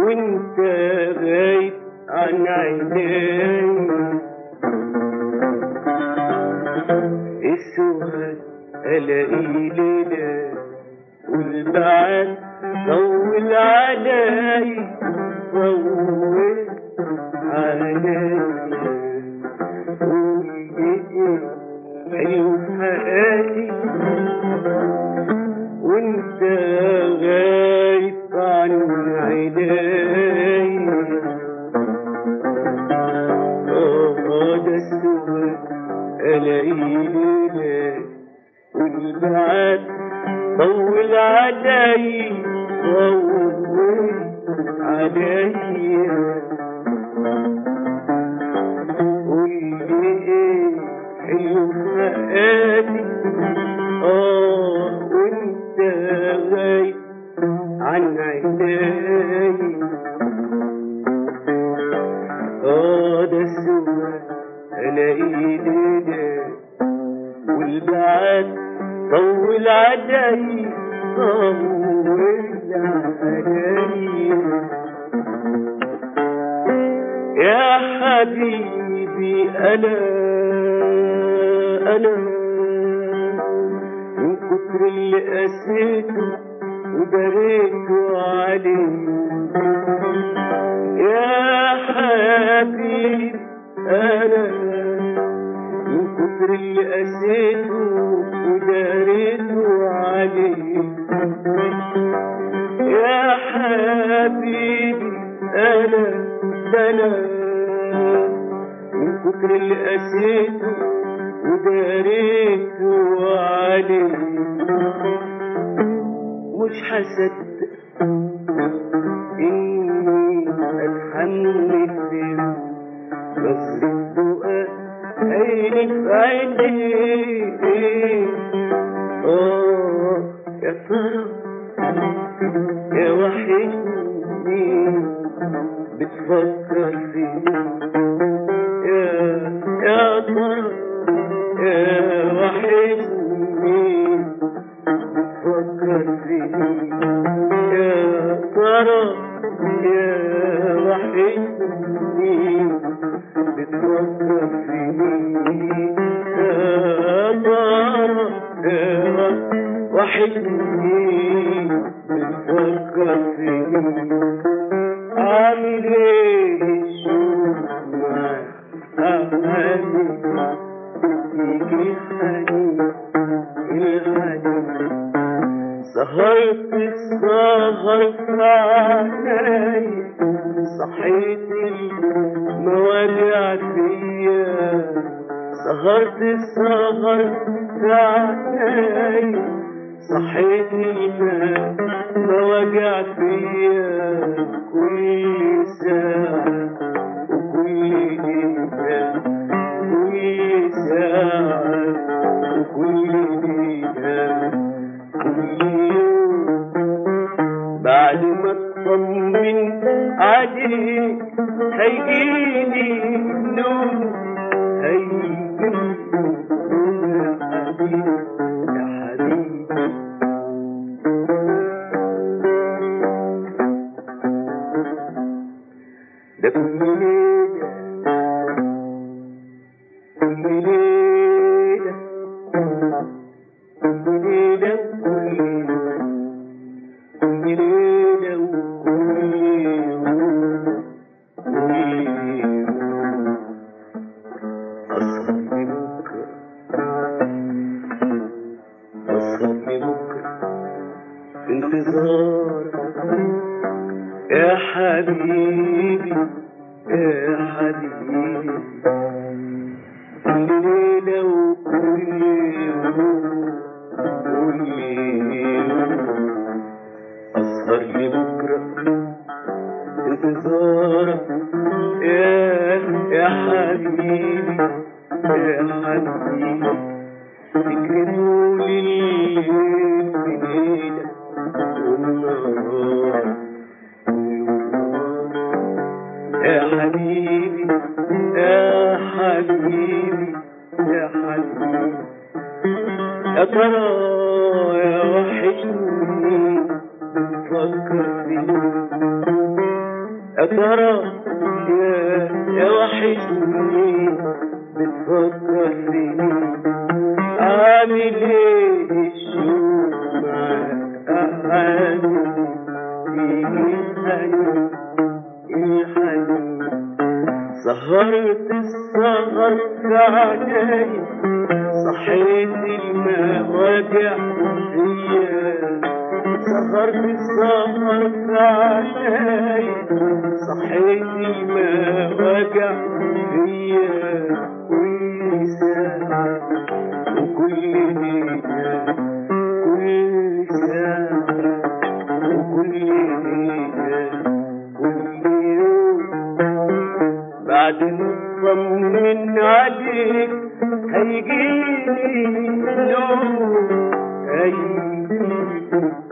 وانت غايب عن عيني السهاد الاقي ليلة والبعد طول علي طول علي حلو حياتي وانت غايب عن عيني اه ده السهاد الاقي ليلة والبعد طول علي طول علي قول لي ايه حلو فؤادي اه وانت غايب عن عيني اه ده السواد الاقي ليلة والبعد طول علي طول علي يا حبيبي أنا أنا من كتر اللي قسيته ودريته عليه يا حبيبي أنا من كتر اللي قسيته ودريته عليه يا حبيبي أنا ده أنا من كتر اللي قسيته وداريته عليه مش هصدق إني أتحمل بس الدقاء عيني في عيني آه يا ترى يا وحشني بتفكر فيه يا يا ترى يا وحشني بتفكر فيه يا ترى يا وحشني بتفكر فيه يا ترى يا وحشني بتفكر فيه عامل ايه شوف معاك يجي الحنين الحنين سهرت السهر في عيني صحيت المواجع فيا سهرت السهر في عيني صحيت المواجع فيا كل ساعة وكل دقيقة كل ساعة وكل دقيقة كل يوم بعد ما اطمن عليك هيجيلي نوم هيجيلي نوم يا حبيبي يا حبيبي ده كل ليلة كل ليلة كل ليلة كل ليلة كل ليلة وكل يوم كل يوم أصحى بكرة أصحى بكرة في انتظارك يا حبيبي يا حبيبي كل ليلة وكل يوم كل يوم أسهر لبكرة انتظارك يا يا حبيبي يا حبيبي فكري طول الليل في ليلة والنهار يا حبيبي يا حبيبي يا حبيبي يا ترى يا وحشني بتفكر فيه ترى يا يا وحشني بتفكر فيني عامل ايه الشوق معاك عامل ايه الحنين الحنين سهرت السهر علي صحيت المواجع فيا سهرت السهر علي صحيت المواجع فيا كل ساعة وكل ليلة كل ساعة وكل ليلة كل يوم بعد ما اطمن عليك هيجيلي نوم هيجيلي